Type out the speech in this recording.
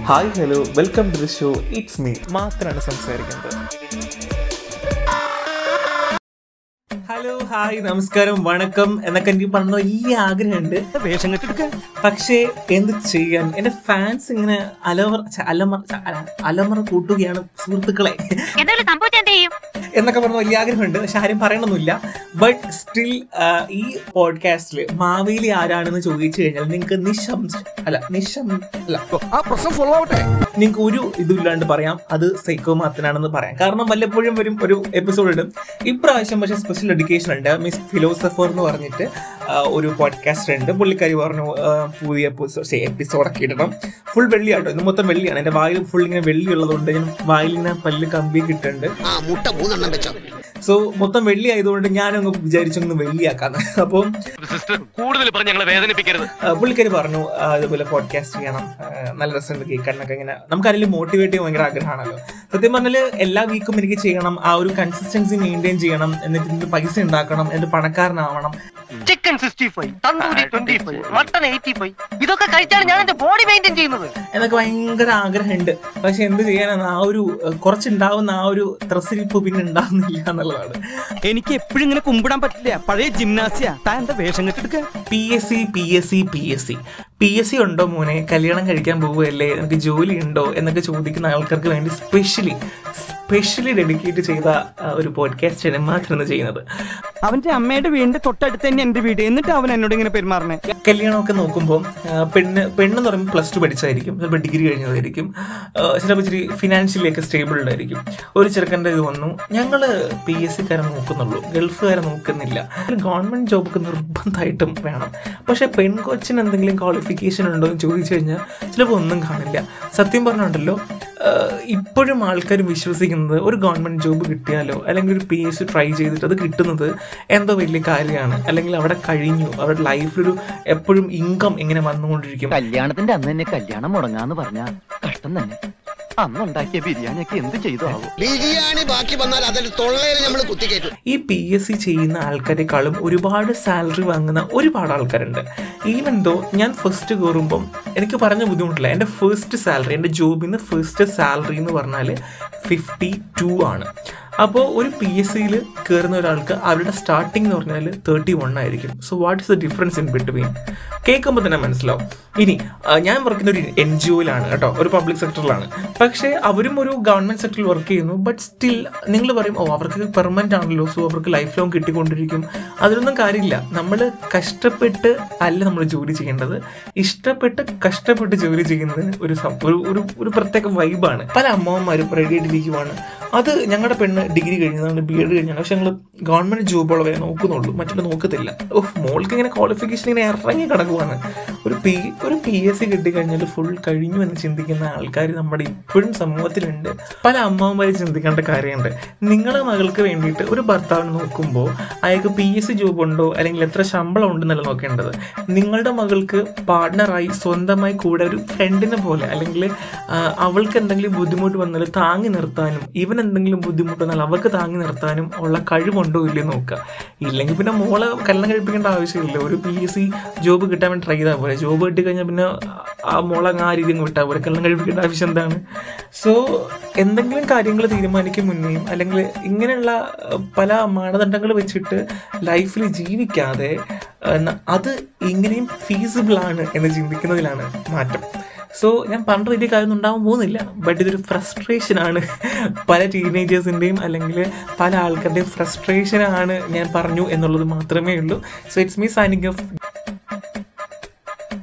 hi hello welcome to the show it's me മാത്രമാണ് സംസാരിക്കുന്നത് hello hi നമസ്കാരം വണക്കം എന്നൊക്കെ എനിക്ക് പറഞ്ഞ വലിയ ആഗ്രഹമുണ്ട് വേഷം കെട്ടെടുക്ക പക്ഷേ എന്ത് ചെയ്യാൻ എന്റെ ഫാൻസ് ഇങ്ങനെ അലവർ ഛ, അലമർ ഛ, അല- അലമറ കൂട്ടുകയാണ് സുഹൃത്തുക്കളെ എന്തെങ്കിലും സംഭവിച്ചാൽ എന്ത് ചെയ്യും എന്നൊക്കെ പറഞ്ഞ വലിയ ആഗ്രഹമുണ്ട് പക്ഷെ ആരും പറയണമെന്നില്ല ബട്ട് സ്റ്റിൽ ഈ പോഡ്കാസ്റ്റിൽ മാവേലി ആരാണെന്ന് ചോദിച്ചു കഴിഞ്ഞാൽ നിങ്ങൾക്ക് നിശംശ അല്ല നിശം അല്ല ആ പ്രശ്നം സോൾവ് ആവട്ടെ നിങ്ങൾക്ക് ഒരു ഇതുമില്ലാണ്ട് പറയാം അത് സൈക്കോ മാത്തനാണെന്ന് പറയാം കാരണം വല്ലപ്പോഴും വരും ഒരു എപ്പിസോഡ് ഇടും ഇപ്രാവശ്യം പക്ഷേ സ്പെഷ്യൽ ഡെഡിക്കേഷൻ ഉണ്ട് മിസ് ഫിലോസഫർ എന്ന് പറഞ്ഞിട്ട് ആ, ഒരു പോഡ്കാസ്റ്റർ ഉണ്ട് പുള്ളിക്കാരി പറഞ്ഞു ആ, പുതിയ എപ്പിസോഡൊക്കെ ഇടണം ഫുൾ വെള്ളിയാട്ടോ ഇന്ന് മൊത്തം വെള്ളിയാണ് എൻ്റെ വായിൽ ഫുൾ ഇങ്ങനെ വെള്ളി ഉള്ളതുകൊണ്ട് ഞാൻ വായിൽ ഇങ്ങനെ പല്ല് കമ്പി കിട്ടുന്നുണ്ട് ആ മുട്ട മൂന്നെണ്ണം വെച്ചോ സോ മൊത്തം വെള്ളി ആയതുകൊണ്ട് ഞാനങ്ങ് വിചാരിച്ചൊന്ന് വെള്ളിയാക്കാന്ന് അപ്പം സിസ്റ്റർ കൂടുതൽ പറഞ്ഞ് ഞങ്ങളെ വേദനിപ്പിക്കരുത് ആ, പുള്ളിക്കാരി പറഞ്ഞു ആ, ഇതുപോലെ പോഡ്കാസ്റ്റ് ചെയ്യണം ആ, നല്ല രസമുണ്ട് കേൾക്കാനൊക്കെ ഇങ്ങനെ നമുക്ക് അതിൽ മോട്ടിവേറ്റ് ചെയ്യാൻ ഭയങ്കര ആഗ്രഹമാണല്ലോ സത്യം പറഞ്ഞാൽ എല്ലാ വീക്കും എനിക്ക് ചെയ്യണം ആ ഒരു കൺസിസ്റ്റൻസി മെയിൻറ്റെയിൻ ചെയ്യണം എന്നിട്ട് ഇതിന്റെ പൈസ ഉണ്ടാക്കണം എന്നിട്ട് പണക്കാരനാവണം chicken sixty five tandoori twenty five mutton eighty five ഇതൊക്കെ കഴിച്ചാണ് ഞാൻ എന്റെ ബോഡി മെയിൻറ്റെയിൻ ചെയ്യുന്നത് എന്നൊക്കെ ഭയങ്കര ആഗ്രഹമുണ്ട് പക്ഷെ എന്ത് ചെയ്യാനാണ് ആ ഒരു ആ, കുറച്ചുണ്ടാവുന്ന ആ ഒരു ത്രസിരിപ്പ് പിന്നെ ഉണ്ടാവുന്നില്ല എന്നുള്ളതാണ് എനിക്ക് എപ്പോഴും ഇങ്ങനെ കുമ്പിടാൻ പറ്റില്ല പഴയ ജിംനാസിയ താൻ എന്താ വേഷം കെട്ടെടുക്ക P S C P S C P S C P S C ഉണ്ടോ മോനെ കല്യാണം കഴിക്കാൻ പോവുകയല്ലേ എനിക്ക് ജോലി ഉണ്ടോ എന്നൊക്കെ ചോദിക്കുന്ന ആൾക്കാർക്ക് വേണ്ടി സ്പെഷ്യലി സ്പെഷ്യലി ഡെഡിക്കേറ്റ് ചെയ്ത ആ, ഒരു പോഡ്കാസ്റ്റാണ് മാത്രമാണ് ചെയ്യുന്നത് അവന്റെ അമ്മയുടെ വീടിന്റെ തൊട്ടടുത്ത് തന്നെ എന്റെ വീട് എന്നിട്ട് അവൻ എന്നോട് ഇങ്ങനെ പെരുമാറണേ കല്യാണമൊക്കെ നോക്കുമ്പോൾ ആ, പെണ്ണ് പെണ്ണെന്ന് പറയുമ്പോൾ പ്ലസ് ടു പഠിച്ചതായിരിക്കും ചിലപ്പോൾ ഡിഗ്രി കഴിഞ്ഞതായിരിക്കും ആ, ചിലപ്പോൾ ഇച്ചിരി ഫിനാൻഷ്യലി ഒക്കെ സ്റ്റേബിൾഡ് ആയിരിക്കും ഒരു ചെറുക്കൻ്റെ ഇത് വന്നു ഞങ്ങൾ പി എസ് സിക്കാരെ നോക്കുന്നുള്ളൂ ഗൾഫുകാരെ നോക്കുന്നില്ല ഗവൺമെൻറ് ജോബൊക്കെ നിർബന്ധമായിട്ടും വേണം പക്ഷേ പെൺകൊച്ചിന് എന്തെങ്കിലും ക്വാളിഫിക്കേഷൻ ഉണ്ടോ എന്ന് ചോദിച്ചു കഴിഞ്ഞാൽ ചിലപ്പോൾ ഒന്നും കാണില്ല സത്യം പറഞ്ഞുണ്ടല്ലോ ഇപ്പോഴും ആൾക്കാർ വിശ്വസിക്കുന്നത് ഒരു ഗവൺമെൻറ് ജോബ് കിട്ടിയാലോ അല്ലെങ്കിൽ ഒരു പി എസ് സി ട്രൈ ചെയ്തിട്ട് അത് കിട്ടുന്നത് എന്തോ വലിയ കാര്യമാണ് അല്ലെങ്കിൽ അവിടെ കഴിഞ്ഞു അവരുടെ ലൈഫിലൊരു എപ്പോഴും ഇൻകം ഇങ്ങനെ വന്നുകൊണ്ടിരിക്കും കല്യാണത്തിന്റെ അന്ന് തന്നെ കല്യാണം മുടങ്ങാന്ന് പറഞ്ഞ കഷ്ടം തന്നെ അന്നുണ്ടാക്കിയ ബിരിയാണിയൊക്കെ എന്ത് ചെയ്തു ആവും ബിരിയാണി ബാക്കി വന്നാൽ അതിൽ തൊള്ളയിൽ നമ്മൾ കുത്തിക്കയറ്റും ഈ പി എസ് സി ചെയ്യുന്ന ആൾക്കാരെക്കാളും ഒരുപാട് സാലറി വാങ്ങുന്ന ഒരുപാട് ആൾക്കാരുണ്ട് ഈവൻ ദോ ഞാൻ ഫസ്റ്റ് കയറുമ്പം എനിക്ക് പറഞ്ഞ ബുദ്ധിമുട്ടില്ല എൻ്റെ ഫസ്റ്റ് സാലറി എൻ്റെ ജോബിൽ നിന്ന് ഫസ്റ്റ് സാലറി എന്ന് പറഞ്ഞാൽ ഫിഫ്റ്റി ടു ആണ് അപ്പോൾ ഒരു പി എസ് സിയിൽ കയറുന്ന ഒരാൾക്ക് അവരുടെ സ്റ്റാർട്ടിംഗ് എന്ന് പറഞ്ഞാൽ തേർട്ടി വൺ ആയിരിക്കും so what is the difference in between കേൾക്കുമ്പോൾ തന്നെ മനസ്സിലാവും ഇനി ആ, ഞാൻ വർക്ക് ചെയ്യുന്ന ഒരു എൻ ജി ഒയിലാണ് കേട്ടോ ഒരു പബ്ലിക് സെക്ടറിലാണ് പക്ഷേ അവരും ഒരു ഗവൺമെന്റ് സെക്ടറിൽ വർക്ക് ചെയ്യുന്നു ബട്ട് സ്റ്റിൽ നിങ്ങൾ പറയും ഓ അവർക്ക് പെർമനന്റ് ആണല്ലോ സോ അവർക്ക് ലൈഫ് ലോങ് കിട്ടിക്കൊണ്ടിരിക്കും അതിലൊന്നും കാര്യമില്ല നമ്മൾ കഷ്ടപ്പെട്ട് അല്ല നമ്മൾ ജോലി ചെയ്യേണ്ടത് ഇഷ്ടപ്പെട്ട് കഷ്ടപ്പെട്ട് ജോലി ചെയ്യുന്നതിന് ഒരു സം- ഒരു ഒരു ഒരു പ്രത്യേക വൈബാണ് പല അമ്മമാരും റെഡി ആയിട്ടിരിക്കുവാണ് അത് ഞങ്ങളുടെ പെണ്ണ് ഡിഗ്രി കഴിഞ്ഞതാണ് ബി എഡ് കഴിഞ്ഞാണ് പക്ഷെ ഞങ്ങൾ ഗവൺമെന്റ് ജോബുള്ളവരെ നോക്കുന്നുള്ളൂ മറ്റുള്ള നോക്കത്തില്ല ഓഹ് മോൾക്ക് ഇങ്ങനെ ക്വാളിഫിക്കേഷൻ ഇങ്ങനെ ഇറങ്ങി കിടക്കുവാണ് ഒരു പി ഒരു പി എസ് സി കിട്ടിക്കഴിഞ്ഞാൽ ഫുൾ കഴിഞ്ഞു എന്ന് ചിന്തിക്കുന്ന ആൾക്കാർ നമ്മുടെ ഇപ്പോഴും സമൂഹത്തിലുണ്ട് പല അമ്മമാരും ചിന്തിക്കേണ്ട കാര്യമുണ്ട് നിങ്ങളുടെ മകൾക്ക് വേണ്ടിയിട്ട് ഒരു ഭർത്താവിനെ നോക്കുമ്പോൾ അയാൾക്ക് പി എസ് സി ജോബ് ഉണ്ടോ അല്ലെങ്കിൽ എത്ര ശമ്പളം ഉണ്ടെന്നല്ല നോക്കേണ്ടത് നിങ്ങളുടെ മകൾക്ക് പാർട്ട്ണറായി സ്വന്തമായി കൂടെ ഒരു ഫ്രണ്ടിനെ പോലെ അല്ലെങ്കിൽ ആ, അവൾക്ക് എന്തെങ്കിലും ബുദ്ധിമുട്ട് വന്നാൽ താങ്ങി നിർത്താനും ഇവൻ എന്തെങ്കിലും ബുദ്ധിമുട്ട് വന്നാൽ അവൾക്ക് താങ്ങി നിർത്താനും ഉള്ള കഴിവുണ്ടോ ഇല്ലയോ നോക്കുക ഇല്ലെങ്കിൽ പിന്നെ മോളെ കല്യാണം കഴിപ്പിക്കേണ്ട ആവശ്യമില്ല ഒരു പി എസ് സി ജോബ് കിട്ടാൻ വേണ്ടി ട്രൈ ചെയ്താൽ പോലെ ജോബ് കിട്ടി കഴിഞ്ഞാൽ പിന്നെ ആ മോളെ അങ്ങ് ആ രീതി അങ്ങ് വിട്ടാൽ പോലെ കല്യാണം കഴിപ്പിക്കേണ്ട ആവശ്യം എന്താണ് സോ എന്തെങ്കിലും കാര്യങ്ങൾ തീരുമാനിക്കും മുന്നേയും അല്ലെങ്കിൽ ഇങ്ങനെയുള്ള അഹ്, പല മാനദണ്ഡങ്ങൾ വെച്ചിട്ട് ലൈഫിൽ ജീവിക്കാതെ അഹ്, ന- അത് ഇങ്ങനെയും ഫീസിബിൾ ആണ് എന്ന് ചിന്തിക്കുന്നതിലാണ് മാറ്റം സോ ഞാൻ പറഞ്ഞ വലിയ കാര്യമൊന്നും ഉണ്ടാവാൻ പോകുന്നില്ല ബട്ട് ഇതൊരു ഫ്രസ്ട്രേഷൻ ആണ് പല ടീനേജേഴ്സിൻ്റെയും അല്ലെങ്കിൽ പല ആൾക്കാരുടെയും ഫ്രസ്ട്രേഷൻ ആണ് ഞാൻ പറഞ്ഞു എന്നുള്ളത് മാത്രമേ ഉള്ളൂ so it's me signing of